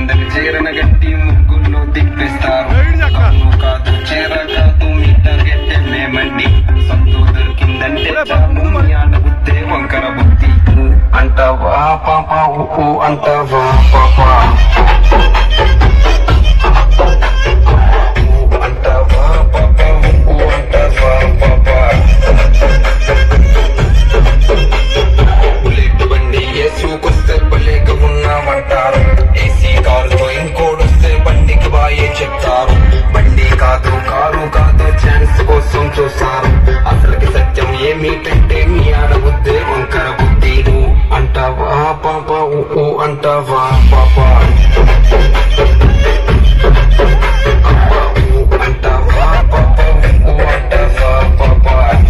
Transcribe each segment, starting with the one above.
కిందకి చేరన గట్టి ముగ్గుల్లో తిప్పిస్తారు అవును కాదు చేర కాదు మీ టార్గెట్ మేమండి సత్తు దొరికిందంటే చాలు మీ ఆడబుద్దే వంకర బుద్ధి అంటావా పాప ఊ అంటావా పాప అంటావా పాప ఊ అంటావా పాప బుల్లెట్ బండి ఏసుకొస్తే భలేగా ఉన్నామంటారు ఏసీ కారుతో ఇంకోడొస్తే బండికి బాయే చెప్తారు బండి కాదు కారు కాదు ఛాన్స్ కోసం చూస్తారు అసలుకి సత్యం ఏమిటంటే మీ ఆడబుద్దే వంకర బుద్ధి నువ్వు అంటావా పాప ఊ ఊ అంటావా పాప అబ్బా ఊ అంటావా పాప ఊ అంటావా పాప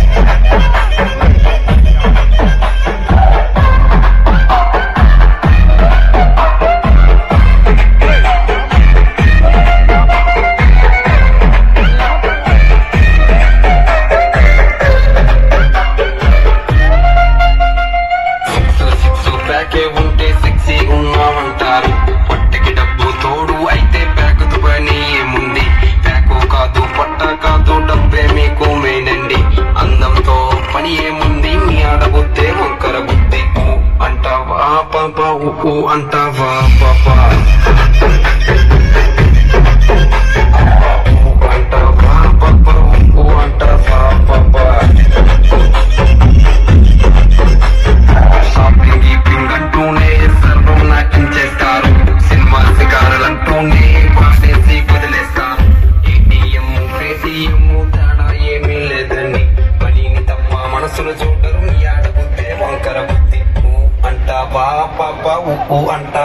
సిక్స్ సిక్స్ ప్యాకే ఉంటే సిక్సీ ఉన్నామంటారు పొట్టకి డబ్బు తోడు అయితే ప్యాక్ పని ఏముంది ప్యాకు కాదు పొట్ట కాదు డబ్బే మీకు మెయినండి అందంతో పని ఏముంది మీ ఆడబుద్దే వంకర బుద్ధి ఊ అంటావా పాప ఊ ఊ అంటావా పాప ఊ అంటావా పాప ఊ ఊ అంటావా పాప షాపింగ్ గీపింగ్ అంటూనే సర్వం నాటించేస్తారు సినిమా శికారులంటూనే పాసేసి వదిలేస్తారు ఏటీఎం పేటీఎం తేడా ఏమీ లేదండి పనిని తప్ప మనసులు చూడరు మీ ఆడబుద్దే వంకర బుద్ధి ఊ అంటావా పాప ఊ ఊ అంటావా